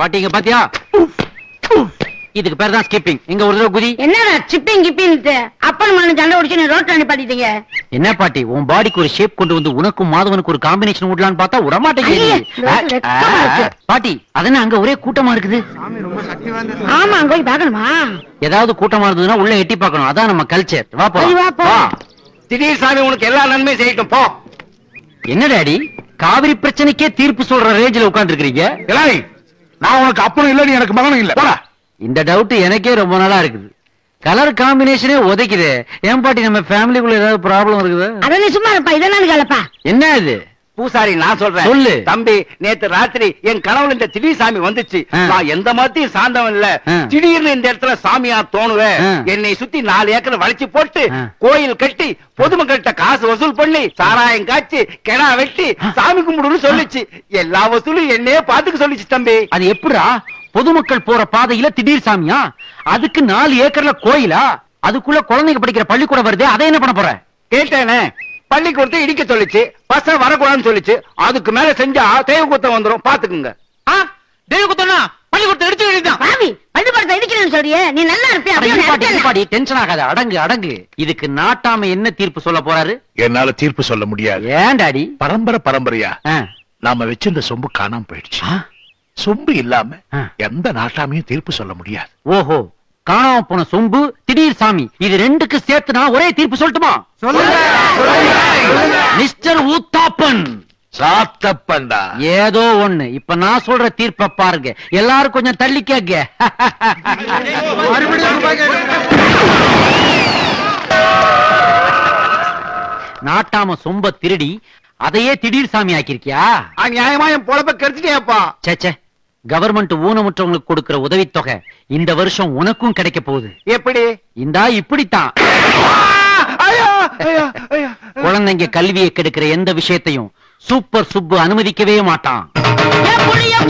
பாட்டி இங்க பாத்தியா இதுக்கு பேர் தான் ஸ்கிப்பிங் இங்க ஒரு தடவை குதி என்னடா சிப்பிங் கிப்பின்ட்டு அப்பன் மகன் சண்டை உடிச்சு நீ ரோட்ல நிப்பாட்டிட்டீங்க என்ன பாட்டி உன் பாடிக்கு ஒரு ஷேப் கொண்டு வந்து உனக்கும் மாதவனுக்கு ஒரு காம்பினேஷன் விடலான்னு பார்த்தா ஐயே, விடமாட்டேங்குது வெக்க- வெக்கமா இருக்கு. பாட்டி அதென்ன அங்க ஒரே கூட்டமா இருக்குது ஆமா அங்க போய் பாக்கணுமா ஏதாவது கூட்டமா இருந்ததுன்னா உள்ள எட்டி பார்க்கணும் அதான் நம்ம கல்ச்சர் வா சரி, வா, போலாம் போ. வா. திடீர் சாமி உனக்கு எல்லா நன்மையும் செய்யட்டும் போ என்ன டாடி காவிரி பிரச்சனைக்கே தீர்ப்பு சொல்ற ரேஞ்சில உட்கார்ந்து இருக்கீங்க இலாய் நான் உனக்கு அப்பனும் இல்ல நீ எனக்கு மகனும் இல்ல போடா இந்த டவுட் எனக்கே ரொம்ப நாளா இருக்குது கலர் காம்பினேஷனே உதைக்குது ஏன் பாட்டி நம்ம ஃபேமிலிக்குள்ள ஏதாவது ப்ராப்ளம் இருக்குது அத நீ சும்மா இருப்பா இதெல்லாம் கேளப்பா என்ன இது பூசாரி நான் சொல்றேன் சொல்லு. தம்பி நேத்து ராத்திரி என் கனவுல இந்த திடீர் சாமி வந்துச்சு ஆ. நான் எந்த மதத்தையும் சார்ந்தவன் இல்ல ஆ. திடீர்னு இந்த இடத்துல சாமியா தோணுவேன் ஆ. என்னை சுத்தி நாலு ஏக்கர் வளைச்சு போட்டு ஆ. கோயில் கட்டி பொதுமக்கள்கிட்ட காசு வசூல் பண்ணி சாராயம் காய்ச்சி கிணா வெட்டி சாமி கும்பிடுன்னு சொல்லுச்சு எல்லா வசூலும் என்னையே பாத்துக்க சொல்லுச்சு தம்பி அது எப்படிடா பொதுமக்கள் போற பாதையில திடீர் சாமியா அதுக்கு நாலு ஏக்கர்ல கோயிலா அதுக்குள்ள குழந்தைங்க படிக்கிற பள்ளிக்கூடம் வருது அதை என்ன பண்ண போற கேட்டேனே பள்ளிக்கூடத்தை இடிக்க சொல்லுச்சு பசங்க வரக்கூடாதுன்னு சொல்லுச்சு அதுக்கு மேல செஞ்சா தேவ குத்தம் வந்துரும் பாத்துக்குங்க தெய்வ குத்தனா பள்ளிக்கூடத்தை எடுத்து வேண்டியதான் பாவி பள்ளிப்படத்தை இடிக்கிறேன்னு சொல்றியே நீ நல்லா இருப்பியா அப்படியே உன்னை அடிச்சேன்ல. பாடி டென்ஷன் ஆகாத அடங்கு அடங்கு இதுக்கு நாட்டாம என்ன தீர்ப்பு சொல்ல போறாரு என்னால தீர்ப்பு சொல்ல முடியாது ஏன் டாடி பரம்பரை பரம்பரையா ஆ, நாம வச்சிருந்த சொம்பு காணாம போயிடுச்சு ஆ, சொம்பு இல்லாம ஆ. எந்த நாட்டாமையும் தீர்ப்பு சொல்ல முடியாது ஓஹோ காணாம போன சொம்பு திடீர் சாமி இது ரெண்டுக்கு சேர்த்து நான் ஒரே தீர்ப்பு சொல்லட்டுமா மிஸ்டர் ஊத்தாப்பன் சாத்தப்பண்டா ஏதோ ஒண்ணு இப்ப நான் சொல்ற தீர்ப்ப பாருங்க எல்லாரும் கொஞ்சம் தள்ளி கேக்க நாட்டாம சொம்ப திருடி அதையே திடீர் சாமி ஆக்கிருக்கியா நியாயமா என் பொழப்ப கெடுத்துட்டேப்பா சேச்சே கவர்மெண்ட் ஊனமுற்றவங்களுக்கு கொடுக்கிற உதவித்தொகை இந்த வருஷம் உனக்கும் கிடைக்க போகுது எப்படி இந்தா இப்படித்தான் ஐயோ ஐயோ ஐயோ குழந்தைங்க கல்வியை கெடுக்கிற எந்த விஷயத்தையும் சூப்பர் சுப்பு அனுமதிக்கவே மாட்டான் ஏன் புளிய